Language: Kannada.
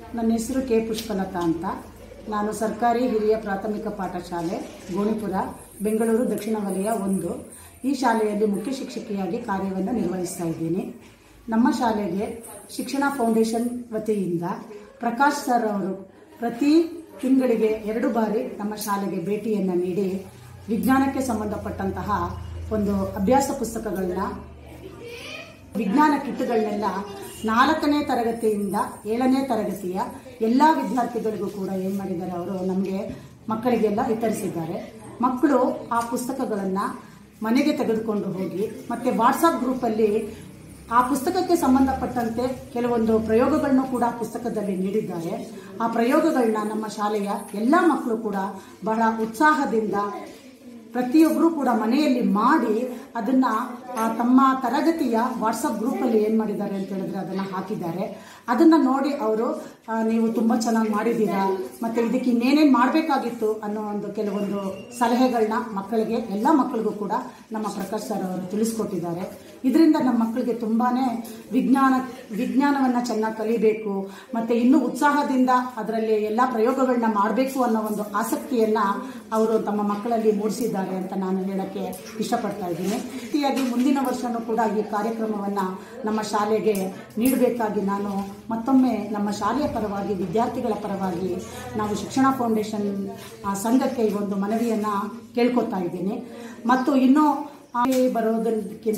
ನನ್ನ ಹೆಸರು ಕೆ ಪುಷ್ಪಲತಾ ಅಂತ ನಾನು ಸರ್ಕಾರಿ ಹಿರಿಯ ಪ್ರಾಥಮಿಕ ಪಾಠಶಾಲೆ ಗೋಣಿಪುರ ಬೆಂಗಳೂರು ದಕ್ಷಿಣ ವಲಯ ಒಂದು ಈ ಶಾಲೆಯಲ್ಲಿ ಮುಖ್ಯ ಶಿಕ್ಷಕಿಯಾಗಿ ಕಾರ್ಯವನ್ನು ನಿರ್ವಹಿಸ್ತಾ ಇದ್ದೀನಿ ನಮ್ಮ ಶಾಲೆಗೆ ಶಿಕ್ಷಣ ಫೌಂಡೇಶನ್ ವತಿಯಿಂದ ಪ್ರಕಾಶ್ ಸರ್ ಅವರು ಪ್ರತಿ ತಿಂಗಳಿಗೆ ಎರಡು ಬಾರಿ ನಮ್ಮ ಶಾಲೆಗೆ ಭೇಟಿಯನ್ನು ನೀಡಿ ವಿಜ್ಞಾನಕ್ಕೆ ಸಂಬಂಧಪಟ್ಟಂತಹ ಒಂದು ಅಭ್ಯಾಸ ಪುಸ್ತಕಗಳನ್ನ ವಿಜ್ಞಾನ ಕಿಟ್ಗಳನ್ನೆಲ್ಲ ನಾಲ್ಕನೇ ತರಗತಿಯಿಂದ ಏಳನೇ ತರಗತಿಯ ಎಲ್ಲ ವಿದ್ಯಾರ್ಥಿಗಳಿಗೂ ಕೂಡ ಏನು ಮಾಡಿದ್ದಾರೆ ಅವರು ನಮಗೆ ಮಕ್ಕಳಿಗೆಲ್ಲ ವಿತರಿಸಿದ್ದಾರೆ ಮಕ್ಕಳು ಆ ಪುಸ್ತಕಗಳನ್ನು ಮನೆಗೆ ತೆಗೆದುಕೊಂಡು ಹೋಗಿ ಮತ್ತೆ ವಾಟ್ಸಪ್ ಗ್ರೂಪಲ್ಲಿ ಆ ಪುಸ್ತಕಕ್ಕೆ ಸಂಬಂಧಪಟ್ಟಂತೆ ಕೆಲವೊಂದು ಪ್ರಯೋಗಗಳನ್ನು ಕೂಡ ಪುಸ್ತಕದಲ್ಲಿ ನೀಡಿದ್ದಾರೆ ಆ ಪ್ರಯೋಗಗಳನ್ನ ನಮ್ಮ ಶಾಲೆಯ ಎಲ್ಲ ಮಕ್ಕಳು ಕೂಡ ಬಹಳ ಉತ್ಸಾಹದಿಂದ ಪ್ರತಿಯೊಬ್ಬರು ಕೂಡ ಮನೆಯಲ್ಲಿ ಮಾಡಿ ಅದನ್ನ ಆ, ತಮ್ಮ ತರಗತಿಯ ವಾಟ್ಸಪ್ ಗ್ರೂಪಲ್ಲಿ ಏನು ಮಾಡಿದ್ದಾರೆ ಅಂತ ಹೇಳಿದ್ರೆ ಅದನ್ನ ಹಾಕಿದ್ದಾರೆ ಅದನ್ನ ನೋಡಿ ಅವರು ಆ, ನೀವು ತುಂಬಾ ಚೆನ್ನಾಗಿ ಮಾಡಿದ್ದೀರಾ ಮತ್ತೆ ಇದಕ್ಕೆ ಇನ್ನೇನೇನು ಮಾಡಬೇಕಾಗಿತ್ತು ಅನ್ನೋ ಒಂದು ಕೆಲವೊಂದು ಸಲಹೆಗಳನ್ನ ಮಕ್ಕಳಿಗೆ ಎಲ್ಲ ಮಕ್ಕಳಿಗೂ ಕೂಡ ನಮ್ಮ ಪ್ರಕಾಶ್ ಸರ್ ಅವರು ತಿಳಿಸ್ಕೊಟ್ಟಿದ್ದಾರೆ ಇದರಿಂದ ನಮ್ಮ ಮಕ್ಕಳಿಗೆ ತುಂಬಾನೇ ವಿಜ್ಞಾನ ವಿಜ್ಞಾನವನ್ನ ಚೆನ್ನಾಗಿ ಕಲಿಬೇಕು ಮತ್ತೆ ಇನ್ನೂ ಉತ್ಸಾಹದಿಂದ ಅದರಲ್ಲಿ ಎಲ್ಲ ಪ್ರಯೋಗಗಳನ್ನ ಮಾಡಬೇಕು ಅನ್ನೋ ಒಂದು ಆಸಕ್ತಿಯನ್ನ ಅವರು ತಮ್ಮ ಮಕ್ಕಳಲ್ಲಿ ಮೂಡಿಸಿದ್ದಾರೆ ಅಂತ ನಾನು ಹೇಳಕ್ಕೆ ಇಷ್ಟಪಡ್ತಾ ಇದ್ದೀನಿ ರೀತಿಯಾಗಿ ಮುಂದಿನ ವರ್ಷನೂ ಕೂಡ ಈ ಕಾರ್ಯಕ್ರಮವನ್ನ ನಮ್ಮ ಶಾಲೆಗೆ ನೀಡಬೇಕಾಗಿ ನಾನು ಮತ್ತೊಮ್ಮೆ ನಮ್ಮ ಶಾಲೆಯ ಪರವಾಗಿ ವಿದ್ಯಾರ್ಥಿಗಳ ಪರವಾಗಿ ನಾವು ಶಿಕ್ಷಣ ಫೌಂಡೇಶನ್ ಆ, ಸಂಘಕ್ಕೆ ಈ ಒಂದು ಮನವಿಯನ್ನ ಕೇಳ್ಕೊತಾ ಇದ್ದೀನಿ ಮತ್ತು ಇನ್ನೂ ಆ, ಬರೋದಕ್ಕಿಂತ